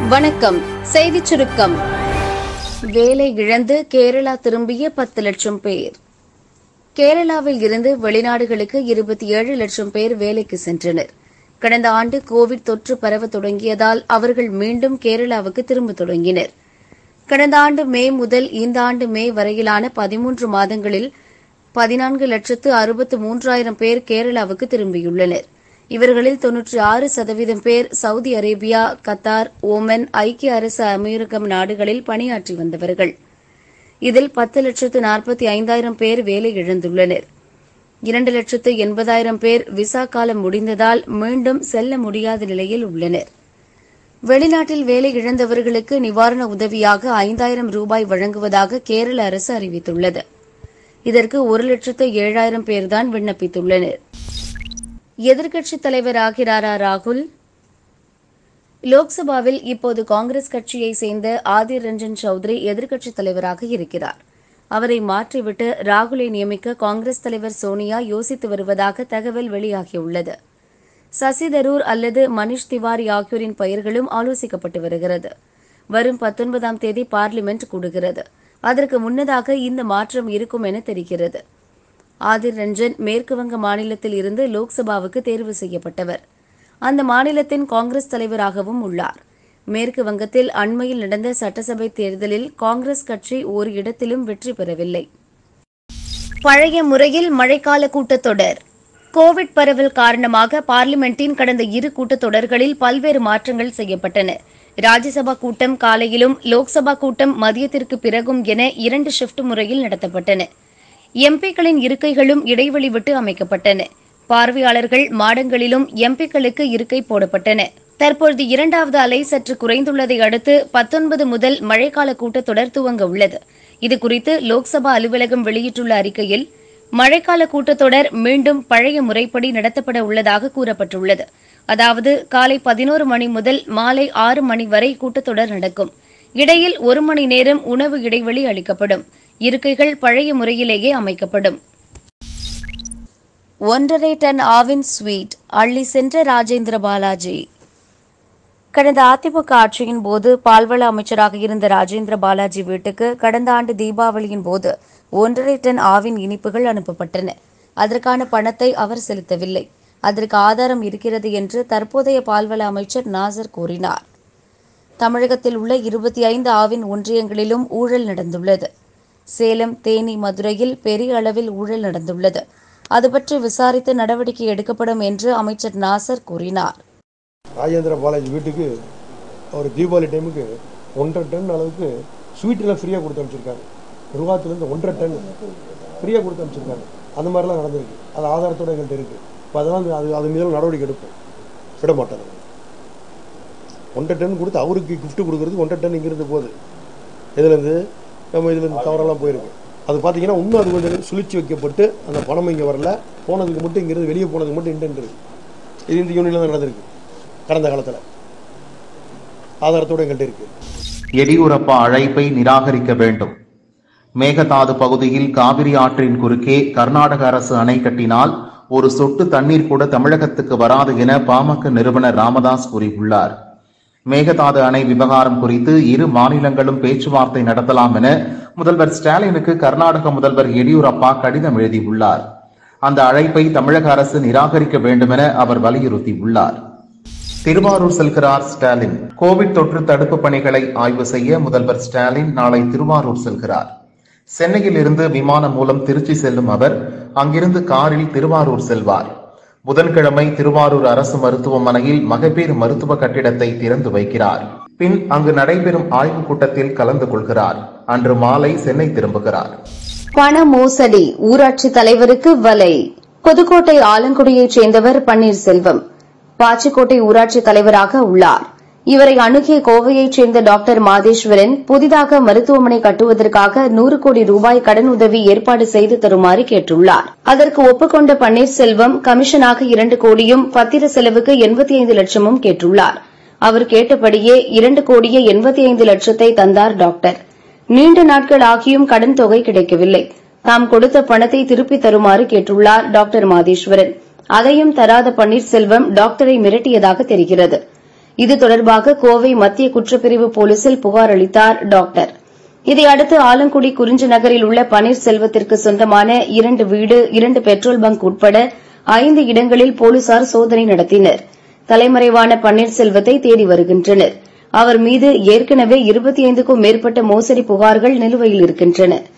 வணக்கம் செய்திச் சுருக்கம் வேலை இழந்து கேரளா திரும்பிய பத்து லட்சம் பேர் கேரளாவில் இருந்து வெளிநாடுகளுக்கு இருபத்தி ஏழு லட்சம் பேர் வேலைக்கு சென்றனர் கடந்த ஆண்டு கோவிட் தொற்று பரவ தொடங்கியதால் அவர்கள் மீண்டும் கேரளாவுக்கு திரும்ப தொடங்கினர் கடந்த ஆண்டு மே முதல் இந்த ஆண்டு மே வரையிலான பதிமூன்று மாதங்களில் பதினான்கு லட்சத்து அறுபத்து மூன்றாயிரம் பேர் கேரளாவுக்கு திரும்பியுள்ளனர் இவர்களில் தொன்னூற்றி ஆறு சதவீதம் பேர் சவுதி அரேபியா கத்தார் ஓமன் ஐக்கிய அரசு அமீரகம் நாடுகளில் பணியாற்றி வந்தவர்கள் இதில் பத்து லட்சத்து நாற்பத்தி ஐந்தாயிரம் பேர் வேலை இழந்துள்ளனர் இரண்டு லட்சத்து எண்பதாயிரம் பேர் விசா காலம் முடிந்ததால் மீண்டும் செல்ல முடியாத நிலையில் உள்ளனர் வெளிநாட்டில் வேலை இழந்தவர்களுக்கு நிவாரண உதவியாக ஐந்தாயிரம் ரூபாய் வழங்குவதாக கேரள அரசு அறிவித்துள்ளது இதற்கு ஒரு லட்சத்து ஏழாயிரம் பேர்தான் விண்ணப்பித்துள்ளனர் எதிர்க்கட்சித் தலைவர் ஆகிறாரா ராகுல் லோக்சபாவில் இப்போது காங்கிரஸ் கட்சியை சேர்ந்த ஆதிர் ரஞ்சன் சௌத்ரி எதிர்க்கட்சித் தலைவராக இருக்கிறார் அவரை மாற்றிவிட்டு ராகுலை நியமிக்க காங்கிரஸ் தலைவர் சோனியா யோசித்து வருவதாக தகவல் வெளியாகியுள்ளது சசி தரூர் அல்லது மனிஷ் திவாரி ஆகியோரின் பெயர்களும் ஆலோசிக்கப்பட்டு வருகிறது வரும் பத்தொன்பதாம் தேதி பார்லிமெண்ட் கூடுகிறது அதற்கு முன்னதாக இந்த மாற்றம் இருக்கும் என தெரிகிறது ஆதிர் ரஞ்சன் மேற்குவங்க மாநிலத்தில் இருந்து லோக்சபாவுக்கு தேர்வு செய்யப்பட்டவர் அந்த மாநிலத்தின் காங்கிரஸ் தலைவராகவும் உள்ளார் மேற்கு வங்கத்தில் அண்மையில் நடந்த சட்டசபை தேர்தலில் காங்கிரஸ் கட்சி ஒரு இடத்திலும் வெற்றி பெறவில்லை பழைய முறையில் மழைக்கால கூட்டத்தொடர் கோவிட் பரவல் காரணமாக பார்லிமெண்டின் கடந்த இரு கூட்டத்தொடர்களில் பல்வேறு மாற்றங்கள் செய்யப்பட்டன ராஜ்யசபா கூட்டம் காலையிலும் லோக்சபா கூட்டம் மதியத்திற்கு பிறகும் என இரண்டு ஷிப்ட் முறையில் நடத்தப்பட்டன எம்பிக்களின் இருக்கைகளும் இடைவெளி விட்டு அமைக்கப்பட்டன பார்வையாளர்கள் மாடங்களிலும் எம்பிக்களுக்கு இருக்கை போடப்பட்டன தற்பொழுது இரண்டாவது அலை சற்று குறைந்துள்ளதை அடுத்து பத்தொன்பது முதல் மழைக்கால கூட்டத்தொடர் துவங்க உள்ளது இதுகுறித்து லோக்சபா அலுவலகம் வெளியிட்டுள்ள அறிக்கையில் மழைக்கால கூட்டத்தொடர் மீண்டும் பழைய முறைப்படி நடத்தப்பட உள்ளதாக கூறப்பட்டுள்ளது அதாவது காலை பதினோரு மணி முதல் மாலை ஆறு மணி வரை கூட்டத்தொடர் நடக்கும் இடையில் ஒரு மணி நேரம் உணவு இடைவெளி அளிக்கப்படும் இருக்கைகள் பழைய முறையிலேயே அமைக்கப்படும் ஒன்றரை டன் ஆவின் ஸ்வீட் அள்ளி சென்ற ராஜேந்திர பாலாஜி கடந்த அதிமுக ஆட்சியின் போது பால்வள அமைச்சராக இருந்த ராஜேந்திர பாலாஜி வீட்டுக்கு கடந்த ஆண்டு தீபாவளியின் போது ஒன்றரை டன் ஆவின் இனிப்புகள் அனுப்பப்பட்டன அதற்கான பணத்தை அவர் செலுத்தவில்லை அதற்கு ஆதாரம் இருக்கிறது என்று தற்போதைய பால்வள அமைச்சர் நாசர் கூறினார் தமிழகத்தில் உள்ள இருபத்தி ஐந்து ஆவின் ஒன்றியங்களிலும் ஊழல் நடந்துள்ளது சேலம் தேனி மதுரையில் பெரிய அளவில் ஊழல் நடந்துள்ளது அது பற்றி விசாரித்து நடவடிக்கை எடுக்கப்படும் என்று அமைச்சர் நாசர் கூறினார் ராஜேந்திர பாலாஜி வீட்டுக்கு அவர் தீபாவளி டைமுக்கு ஒன்றரை டன் அளவுக்கு ஸ்வீட்டெல்லாம் ஃப்ரீயாக கொடுத்து அனுப்பிச்சிருக்காங்க நிர்வாகத்துலேருந்து ஒன்றரை டன் ஃப்ரீயாக கொடுத்து அனுப்பிச்சிருக்காங்க அந்த மாதிரிலாம் நடந்திருக்கு அது ஆதாரத்தோட எங்கள்கிட்ட இருக்குது இப்போ அதெல்லாம் அது அது மீதெல்லாம் நடவடிக்கை எடுப்போம் விட மாட்டோம் நாங்க. ஒன்றரை டன் கொடுத்து அவருக்கு gift கொடுக்குறதுக்கு ஒன்றரை டன் இங்கிருந்து போகுது இதுலேருந்து நம்ம இதுலேருந்து தவறெல்லாம் போயிருக்கு அது பார்த்தீங்கன்னா இன்னும் அது கொஞ்சம் சுழிச்சு வைக்கப்பட்டு அந்த பணம் இங்கே வரல போனதுக்கு மட்டும் இங்கிருந்து வெளியே போனதுக்கு மட்டும் இன்டென்ட் இருக்கு இது இந்த யூனியனில் தான் நடந்திருக்கு கடந்த காலத்தில் ஆதாரத்தோடு எங்கள்கிட்ட இருக்குது எடியூரப்பா அழைப்பை நிராகரிக்க வேண்டும் மேகதாது பகுதியில் காவிரி ஆற்றின் குறுக்கே கர்நாடக அரசு அணை கட்டினால் ஒரு சொட்டு தண்ணீர் கூட தமிழகத்துக்கு வராது என பாமக நிறுவனர் ராமதாஸ் கூறியுள்ளார் மேகதாது அணை விவகாரம் குறித்து இரு மாநிலங்களும் பேச்சுவார்த்தை நடத்தலாம் என முதல்வர் ஸ்டாலினுக்கு கர்நாடக முதல்வர் எடியூரப்பா கடிதம் எழுதியுள்ளார் அந்த அழைப்பை தமிழக அரசு நிராகரிக்க வேண்டும் என அவர் வலியுறுத்தியுள்ளார் திருவாரூர் செல்கிறார் ஸ்டாலின் கோவிட் தொற்று தடுப்பு பணிகளை ஆய்வு செய்ய முதல்வர் ஸ்டாலின் நாளை திருவாரூர் செல்கிறார் சென்னையில் இருந்து விமானம் மூலம் திருச்சி செல்லும் அவர் அங்கிருந்து காரில் திருவாரூர் செல்வார் புதன்கிழமை திருவாரூர் அரசு மருத்துவமனையில் மகப்பேறு மருத்துவ கட்டிடத்தை திறந்து வைக்கிறார் பின் அங்கு நடைபெறும் ஆய்வுக் கூட்டத்தில் கலந்து கொள்கிறார் அன்று மாலை சென்னை திரும்புகிறார் பண மோசடி ஊராட்சி தலைவருக்கு வலை புதுக்கோட்டை ஆலங்குடியைச் சேர்ந்தவர் பன்னீர்செல்வம் பாச்சிக்கோட்டை ஊராட்சி தலைவராக உள்ளார் இவரை அணுகிய கோவையைச் சேர்ந்த டாக்டர் மாதேஸ்வரன் புதிதாக மருத்துவமனை கட்டுவதற்காக நூறு கோடி ரூபாய் கடன் உதவி ஏற்பாடு செய்து தருமாறு கேட்டுள்ளார் அதற்கு ஒப்புக்கொண்ட பன்னீர்செல்வம் கமிஷனாக இரண்டு கோடியும் பத்திர செலவுக்கு எண்பத்தி ஐந்து லட்சமும் கேட்டுள்ளார் அவர் கேட்டபடியே இரண்டு கோடியே எண்பத்தி ஐந்து லட்சத்தை தந்தார் டாக்டர் நீண்ட நாட்கள் ஆகியும் கடன் தொகை கிடைக்கவில்லை தாம் கொடுத்த பணத்தை திருப்பித் தருமாறு கேட்டுள்ளார் டாக்டர் மாதேஸ்வரன் அதையும் தராத பன்னீர்செல்வம் டாக்டரை மிரட்டியதாக தெரிகிறது இது தொடர்பாக கோவை மத்திய குற்றப்பிரிவு போலீசில் புகார் அளித்தார் டாக்டர் இதையடுத்து ஆலங்குடி குறிஞ்சி நகரில் உள்ள பன்னீர்செல்வத்திற்கு சொந்தமான இரண்டு வீடு இரண்டு பெட்ரோல் பங்க் உட்பட ஐந்து இடங்களில் போலீசார் சோதனை நடத்தினர் தலைமறைவான பன்னீர்செல்வத்தை தேடி வருகின்றனர் அவர் மீது ஏற்கனவே இருபத்தி ஐந்துக்கும் மேற்பட்ட மோசடி புகார்கள் நிலுவையில் இருக்கின்றன